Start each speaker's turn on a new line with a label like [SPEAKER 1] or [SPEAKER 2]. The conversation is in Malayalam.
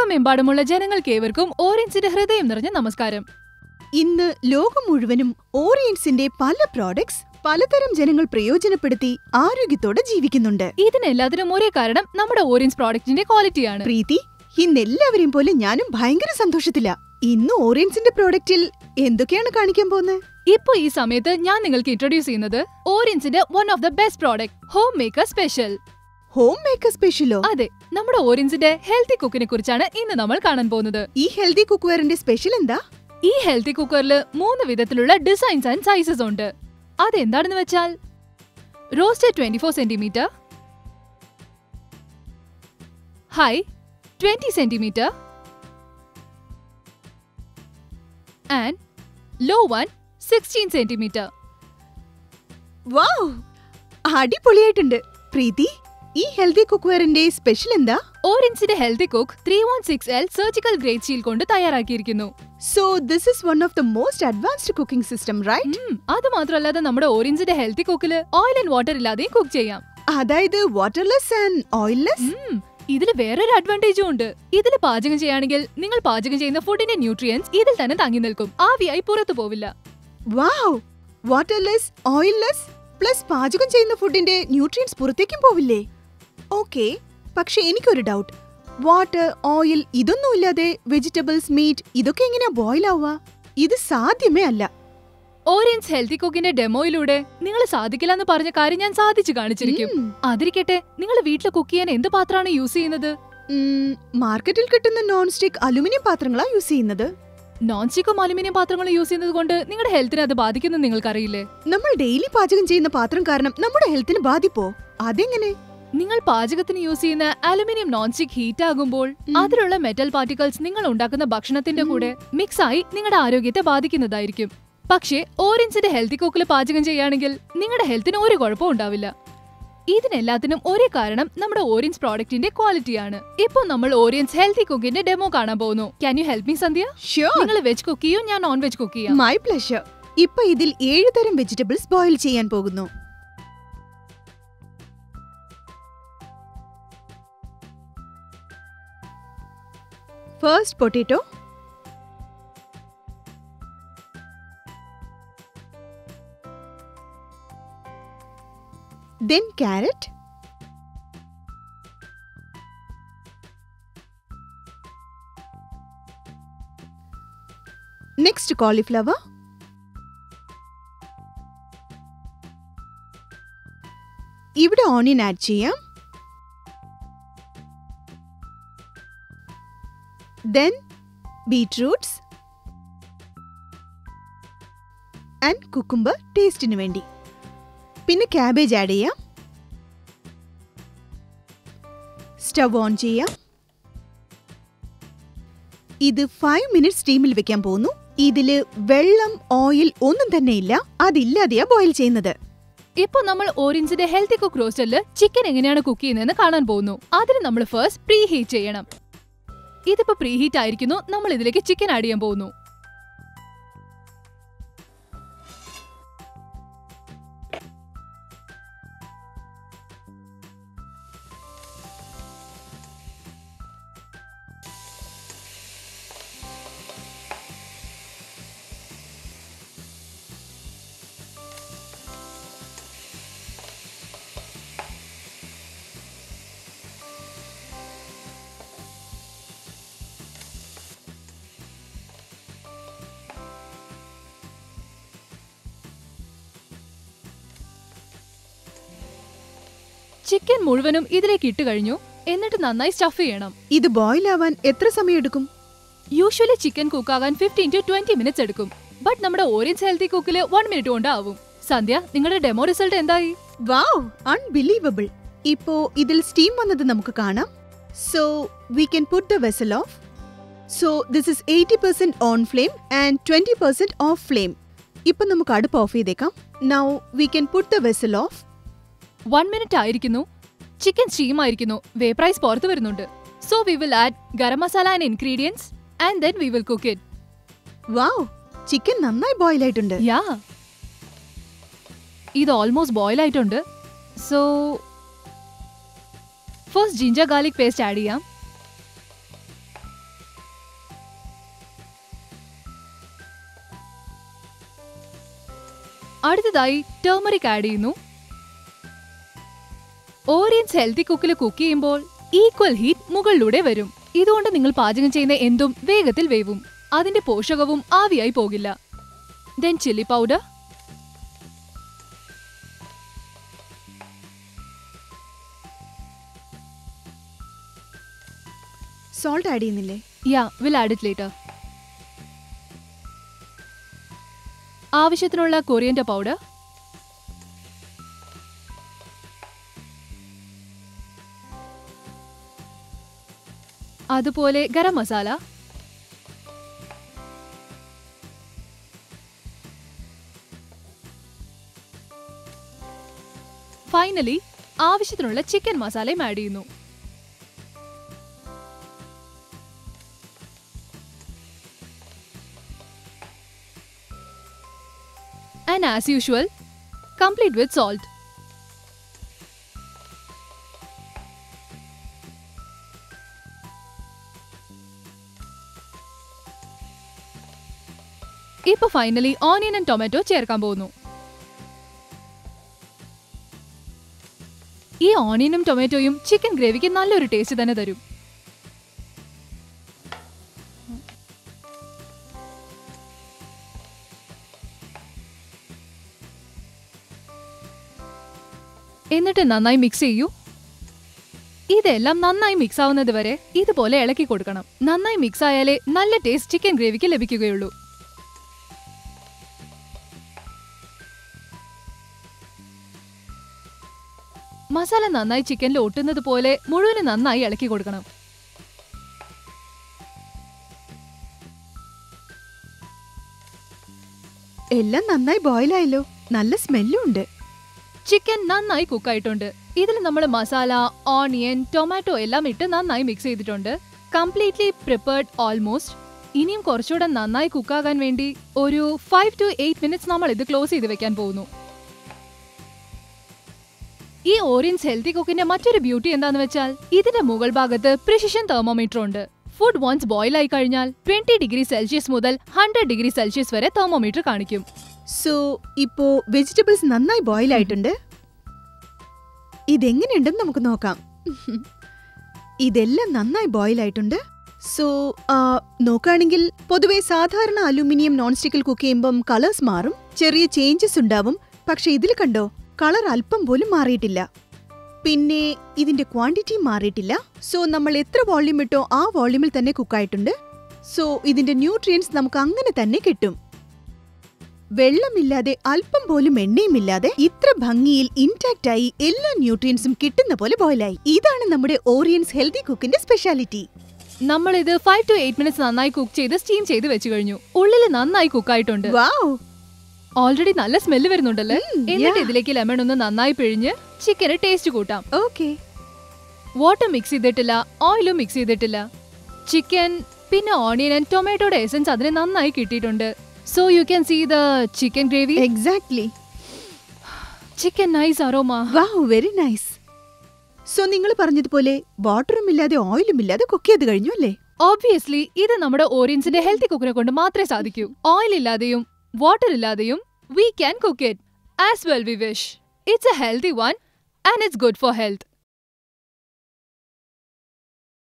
[SPEAKER 1] ലോകമെമ്പാടുമുള്ള ജനങ്ങൾക്കേവർക്കും ഓറഞ്ചിന്റെ ഹൃദയം നിറഞ്ഞ നമസ്കാരം
[SPEAKER 2] ഇന്ന് ലോകം മുഴുവനും ഓറിയൻസിന്റെ പല പ്രോഡക്ട്സ് പലതരം ജനങ്ങൾ പ്രയോജനപ്പെടുത്തി ആരോഗ്യത്തോടെ ജീവിക്കുന്നുണ്ട്
[SPEAKER 1] ഇതിനെല്ലാത്തിനും ഒരേ കാരണം നമ്മുടെ ഓറഞ്ച് പ്രോഡക്റ്റിന്റെ ക്വാളിറ്റിയാണ്
[SPEAKER 2] പ്രീതി ഇന്ന് എല്ലാവരെയും പോലെ ഞാനും ഭയങ്കര സന്തോഷത്തില ഇന്ന് ഓറിയൻസിന്റെ പ്രോഡക്റ്റിൽ എന്തൊക്കെയാണ് കാണിക്കാൻ പോകുന്നത്
[SPEAKER 1] ഇപ്പൊ ഈ സമയത്ത് ഞാൻ നിങ്ങൾക്ക് ഇൻട്രൊഡ്യൂസ് ചെയ്യുന്നത് ഓറഞ്ചിന്റെ one of the best product home maker special
[SPEAKER 2] home maker സ്പെഷ്യലോ
[SPEAKER 1] അതെ നമ്മുടെ ഓറഞ്ചിന്റെ ഹെൽത്തി കുക്കിനെ കുറിച്ചാണ് ഇന്ന് നമ്മൾ കാണാൻ പോകുന്നത്
[SPEAKER 2] ഈ ഹെൽത്തി കുക്ക്വെയറിന്റെ സ്പെഷ്യൽ എന്താ
[SPEAKER 1] ഈ ഹെൽത്തി കുക്കറിൽ മൂന്ന് വിധത്തിലുള്ള ഡിസൈൻസ് ആൻഡ് സൈസസ് ഉണ്ട് അതെന്താണെന്ന് വെച്ചാൽ roasted twenty four centimetre high twenty centimetre and low one sixteen centimetre
[SPEAKER 2] wow അടിപൊളിയായിട്ടുണ്ട് പ്രീതി ഈ ഹെൽത്തി കുക്ക്വെയറിന്റെ സ്പെഷ്യൽ എന്താ
[SPEAKER 1] ഓറഞ്ചിന്റെ healthy cook three one six L surgical grade steel കൊണ്ട് തയ്യാറാക്കിയിരിക്കുന്നു
[SPEAKER 2] so this is one of the most advanced cooking system right
[SPEAKER 1] um, അത് മാത്രമല്ലാതെ നമ്മുടെ ഓറഞ്ചിന്റെ ഹെൽത്തി കുക്കില് ഓയിൽ ആൻഡ് വാട്ടർ ഇല്ലാതെയും കുക്ക് ചെയ്യാം
[SPEAKER 2] അതായത് വാട്ടർലെസ് ആൻഡ് ഓയിൽലെസ്
[SPEAKER 1] ഉം, ഇതില് വേറൊരു അഡ്വാൻറ്റേജും ഉണ്ട് ഇതിൽ പാചകം ചെയ്യുകയാണെങ്കിൽ നിങ്ങൾ പാചകം ചെയ്യുന്ന ഫുഡിന്റെ ന്യൂട്രിയൻസ് ഇതിൽ തന്നെ തങ്ങി നിൽക്കും ആവിയായി പുറത്തു പോവില്ല
[SPEAKER 2] വാവ് വാട്ടർലെസ് ഓയിൽലെസ് പ്ലസ് പാചകം ചെയ്യുന്ന ഫുഡിന്റെ ന്യൂട്രിയൻസ് പുറത്തേക്കും പോവില്ലേ ഓക്കെ പക്ഷെ എനിക്കൊരു ഡൗട്ട് വാട്ടർ ഓയിൽ ഇതൊന്നും ഇല്ലാതെ വെജിറ്റബിൾസ് മീറ്റ് ഇതൊക്കെ എങ്ങനെയാ ബോയിൽ ആവുക ഇത് സാധ്യമേ അല്ല
[SPEAKER 1] ഓറഞ്ച് ഹെൽത്തി കുക്കിന്റെ ഡെമോയിലൂടെ നിങ്ങൾ സാധിക്കില്ല എന്ന് പറഞ്ഞ കാര്യം ഞാൻ സാധിച്ചു കാണിച്ചിരിക്കും
[SPEAKER 2] ഉം.
[SPEAKER 1] അതിരിക്കട്ടെ നിങ്ങൾ വീട്ടിൽ കുക്ക് ചെയ്യാൻ എന്ത് പാത്രമാണ് യൂസ് ചെയ്യുന്നത്
[SPEAKER 2] ഉം, മാർക്കറ്റിൽ കിട്ടുന്ന നോൺ സ്റ്റിക് അലുമിനിയം പാത്രങ്ങളാ യൂസ് ചെയ്യുന്നത്
[SPEAKER 1] നോൺ സ്റ്റിക്കും അലുമിനിയം പാത്രങ്ങളും യൂസ് ചെയ്യുന്നത് കൊണ്ട് നിങ്ങളുടെ ഹെൽത്തിനെ അത് ബാധിക്കുന്നത് നിങ്ങൾക്കറിയില്ലേ
[SPEAKER 2] നമ്മൾ ഡെയിലി പാചകം ചെയ്യുന്ന പാത്രം കാരണം നമ്മുടെ ഹെൽത്തിന് ബാധിപ്പോ അതെങ്ങനെ
[SPEAKER 1] നിങ്ങൾ പാചകത്തിന് യൂസ് ചെയ്യുന്ന അലുമിനിയം നോൺ സ്റ്റിക് ഹീറ്റ് ആകുമ്പോൾ
[SPEAKER 2] ഉം.
[SPEAKER 1] അതിലുള്ള മെറ്റൽ പാർട്ടിക്കിൾസ് നിങ്ങൾ ഉണ്ടാക്കുന്ന ഭക്ഷണത്തിന്റെ കൂടെ മിക്സ് ആയി നിങ്ങളുടെ ആരോഗ്യത്തെ ബാധിക്കുന്നതായിരിക്കും പക്ഷേ ഓറഞ്ചിന്റെ ഹെൽത്തി കുക്കിൽ പാചകം ചെയ്യുകയാണെങ്കിൽ നിങ്ങളുടെ ഹെൽത്തിന് ഒരു കുഴപ്പവും ഉണ്ടാവില്ല ഇതിനെല്ലാത്തിനും ഒരേ കാരണം നമ്മുടെ ഓറഞ്ച് പ്രോഡക്റ്റിന്റെ ക്വാളിറ്റിയാണ് ഇപ്പോൾ നമ്മൾ ഓറഞ്ച് ഹെൽത്തി കുക്കിന്റെ ഡെമോ കാണാൻ പോകുന്നു can you help me Sandhya
[SPEAKER 2] sure
[SPEAKER 1] നിങ്ങൾ വെജ് കുക്ക് ചെയ്യും ഞാൻ നോൺ വെജ് കുക്ക് ചെയ്യാം
[SPEAKER 2] മൈ പ്ലഷർ ഇപ്പൊ ഇതിൽ ഏഴ് തരം വെജിറ്റബിൾസ് ബോയിൽ ചെയ്യാൻ പോകുന്നു first potato then carrot next cauliflower ഇവിടെ ഓണിയൻ ആഡ് ചെയ്യാം ദെൻ ബീറ്റ്റൂട്ട്സ് ആൻഡ് കുക്കുംബർ ടേസ്റ്റിന് വേണ്ടി പിന്നെ ക്യാബേജ് ആഡ് ചെയ്യാം സ്റ്റവ് ഓൺ ചെയ്യാം ഇത് ഫൈവ് മിനിറ്റ്സ് സ്റ്റീമിൽ വെക്കാൻ പോകുന്നു ഇതില് വെള്ളം ഓയിൽ ഒന്നും തന്നെ ഇല്ല അതില്ലാതെയാ ബോയിൽ ചെയ്യുന്നത്
[SPEAKER 1] ഇപ്പൊ നമ്മൾ ഓറഞ്ചിന്റെ ഹെൽത്തി കുക്ക് റോസ്റ്ററില് ചിക്കൻ എങ്ങനെയാണ് കുക്ക് ചെയ്യുന്നതെന്ന് കാണാൻ പോകുന്നു അതിന് നമ്മൾ ഫസ്റ്റ് പ്രീ ഹീറ്റ് ചെയ്യണം ഇതിപ്പോ പ്രീ ഹീറ്റ് ആയിരിക്കുന്നു നമ്മൾ ഇതിലേക്ക് ചിക്കൻ ആഡ് ചെയ്യാൻ പോകുന്നു ചിക്കൻ മുഴുവനും ഇതിലേക്ക് ഇട്ട് കഴിഞ്ഞു എന്നിട്ട് നന്നായി സ്റ്റഫ് ചെയ്യണം
[SPEAKER 2] ഇത് ബോയിൽ ആവാൻ എത്ര സമയം എടുക്കും
[SPEAKER 1] യൂഷ്വലി ചിക്കൻ കുക്കാകാൻ ഫിഫ്റ്റീൻ ടു ട്വന്റി മിനിറ്റ്സ് എടുക്കും ബട്ട് നമ്മുടെ ഓറഞ്ച് ഹെൽത്തി കുക്കില് വൺ മിനിറ്റ് കൊണ്ട് ആവും സന്ധ്യ നിങ്ങളുടെ ഡെമോ റിസൾട്ട് എന്തായി
[SPEAKER 2] വാവ് അൺബിലീവബിൾ ഇപ്പോ ഇതിൽ സ്റ്റീം വന്നത് നമുക്ക് കാണാം so we can put the vessel off so this is eighty percent on flame and twenty percent off flame ഇപ്പൊ നമുക്ക് അടുപ്പ് ഓഫ് ചെയ്തേക്കാം now we can put the vessel off
[SPEAKER 1] one minute ആയിരിക്കുന്നു ചിക്കൻ സ്റ്റീം ആയിരിക്കുന്നു വേ പ്രൈസ് പുറത്തു വരുന്നുണ്ട് so we will add garam masala and ingredients and then we will cook it
[SPEAKER 2] wow chicken നന്നായി ബോയിൽ ആയിട്ടുണ്ട്
[SPEAKER 1] യാ ഇത് ഓൾമോസ്റ്റ് ബോയിൽ ആയിട്ടുണ്ട് so first ginger garlic paste add ചെയ്യാം അടുത്തതായി ടേമറിക് ആഡ് ചെയ്യുന്നു ഓറിയൻസ് ഹെൽത്തി കുക്കിൽ കുക്ക് ചെയ്യുമ്പോൾ ഈക്വൽ ഹീറ്റ് മുകളിലൂടെ വരും ഇതുകൊണ്ട് നിങ്ങൾ പാചകം ചെയ്യുന്ന എന്തും വേഗത്തിൽ വേവും അതിന്റെ പോഷകവും ആവിയായി പോകില്ല then chilli powder
[SPEAKER 2] salt add ചെയ്യുന്നില്ലേ
[SPEAKER 1] yeah will add it later ആവശ്യത്തിനുള്ള കൊറിയൻഡർ പൗഡർ അതുപോലെ ഗരം മസാല ഫൈനലി ആവശ്യത്തിനുള്ള ചിക്കൻ മസാലയും ആഡ് ചെയ്യുന്നു and as usual, complete with salt. ഇപ്പൊ ഫൈനലി ഓണിയൻ ആൻഡ് ടൊമാറ്റോ ചേർക്കാൻ പോകുന്നു ഈ ഓണിയനും ടൊമാറ്റോയും ചിക്കൻ ഗ്രേവിക്ക് നല്ലൊരു ടേസ്റ്റ് തന്നെ തരും എന്നിട്ട് നന്നായി മിക്സ് ചെയ്യൂ ഇതെല്ലാം നന്നായി മിക്സ് ആവുന്നത് വരെ ഇതുപോലെ ഇളക്കി കൊടുക്കണം നന്നായി മിക്സ് ആയാലേ നല്ല ടേസ്റ്റ് ചിക്കൻ ഗ്രേവിക്ക് ലഭിക്കുകയുള്ളൂ മസാല നന്നായി ചിക്കനിൽ ഒട്ടുന്നത് പോലെ മുഴുവന് നന്നായി ഇളക്കി കൊടുക്കണം
[SPEAKER 2] എല്ലാം നന്നായി ബോയിൽ ആയല്ലോ നല്ല സ്മെല്ലും ഉണ്ട്
[SPEAKER 1] ചിക്കൻ നന്നായി കുക്കായിട്ടുണ്ട് ഇതിൽ നമ്മൾ മസാല ഓണിയൻ ടൊമാറ്റോ എല്ലാം ഇട്ട് നന്നായി മിക്സ് ചെയ്തിട്ടുണ്ട് കംപ്ലീറ്റ്ലി പ്രിപ്പയർഡ് ഓൾമോസ്റ്റ് ഇനിയും കുറച്ചുകൂടെ നന്നായി കുക്കാകാൻ വേണ്ടി ഒരു ഫൈവ് ടു എയ്റ്റ് മിനിറ്റ്സ് നമ്മൾ ഇത് ക്ലോസ് ചെയ്ത് വെക്കാൻ പോകുന്നു ഈ ഓറിയൻസ് ഹെൽത്തി കുക്കിന്റെ മറ്റൊരു ബ്യൂട്ടി എന്താന്ന് വെച്ചാൽ ഇതിന്റെ മുകൾ ഭാഗത്ത് പ്രിസിഷൻ തെർമോമീറ്റർ ഉണ്ട് ഫുഡ് വൺസ് ബോയിൽ ആയി കഴിഞ്ഞാൽ ട്വന്റി ഡിഗ്രി സെൽഷ്യസ് മുതൽ ഹൺഡ്രഡ് ഡിഗ്രി സെൽഷ്യസ് വരെ തെർമോമീറ്റർ കാണിക്കും
[SPEAKER 2] സോ ഇപ്പോ വെജിറ്റബിൾസ് നന്നായി ബോയിൽ ആയിട്ടുണ്ട് ഇതെങ്ങനെയുണ്ടെന്ന് നമുക്ക് നോക്കാം ഇതെല്ലാം നന്നായി ബോയിൽ ആയിട്ടുണ്ട് സോ നോക്കുകയാണെങ്കിൽ പൊതുവെ സാധാരണ അലുമിനിയം നോൺ സ്റ്റിക്കിൽ കുക്ക് ചെയ്യുമ്പം കളേഴ്സ് മാറും ചെറിയ ചേഞ്ചസ് ഉണ്ടാവും പക്ഷെ ഇതിൽ കണ്ടോ കളർ അല്പം പോലും മാറിയിട്ടില്ല പിന്നെ ഇതിന്റെ ക്വാണ്ടിറ്റി മാറിയിട്ടില്ല സോ നമ്മൾ എത്ര വോള്യൂം ഇട്ടോ ആ വോള്യൂമിൽ തന്നെ കുക്കായിട്ടുണ്ട് സോ ഇതിന്റെ ന്യൂട്രിയൻസ് നമുക്ക് അങ്ങനെ തന്നെ കിട്ടും വെള്ളമില്ലാതെ അല്പം പോലും എണ്ണയുമില്ലാതെ ഇത്ര ഭംഗിയിൽ ഇൻടാക്റ്റ് ആയി എല്ലാ ന്യൂട്രിയൻസും കിട്ടുന്ന പോലെ ബോയിലായി ഇതാണ് നമ്മുടെ ഓറിയൻസ് ഹെൽത്തി കുക്കിന്റെ സ്പെഷ്യാലിറ്റി
[SPEAKER 1] നമ്മൾ ഇത് ഫൈവ് ടു എയ്റ്റ് മിനിറ്റ്സ് നന്നായി കുക്ക് ചെയ്ത് സ്റ്റീം ചെയ്ത് വെച്ച് കഴിഞ്ഞു ഉള്ളിൽ നന്നായി കുക്കായിട്ടുണ്ട്
[SPEAKER 2] വാവ്
[SPEAKER 1] ഓൾറെഡി നല്ല സ്മെല്ല് വരുന്നുണ്ടല്ലേ
[SPEAKER 2] ഉം,
[SPEAKER 1] എന്നിട്ട്
[SPEAKER 2] yeah.
[SPEAKER 1] ഇതിലേക്ക് ലെമൺ ഒന്ന് നന്നായി പിഴിഞ്ഞ് ചിക്കന് ടേസ്റ്റ് കൂട്ടാം
[SPEAKER 2] ഓക്കെ
[SPEAKER 1] വാട്ടർ മിക്സ് ചെയ്തിട്ടില്ല ഓയിലും മിക്സ് ചെയ്തിട്ടില്ല ചിക്കൻ പിന്നെ ഓണിയൻ ആൻഡ് ടൊമാറ്റോയുടെ എസൻസ് അതിന് നന്നായി കിട്ടിയിട്ടുണ്ട് so you can see the chicken gravy
[SPEAKER 2] exactly
[SPEAKER 1] chicken nice aroma
[SPEAKER 2] wow very nice so നിങ്ങൾ പറഞ്ഞതുപോലെ വാട്ടറും ഇല്ലാതെ ഓയിലും ഇല്ലാതെ കുക്ക് ചെയ്ത് കഴിഞ്ഞു അല്ലേ
[SPEAKER 1] ഓബ്വിയസ്ലി ഇത് നമ്മുടെ ഓറിയൻസിന്റെ ഹെൽത്തി കുക്കിനെ കൊണ്ട് മാത്രമേ സാധിക്കൂ ഓയിൽ ഇല്ലാതെയും വാട്ടർ ഇല്ലാതെയും we can cook it as well we wish it's a healthy one and it's good for health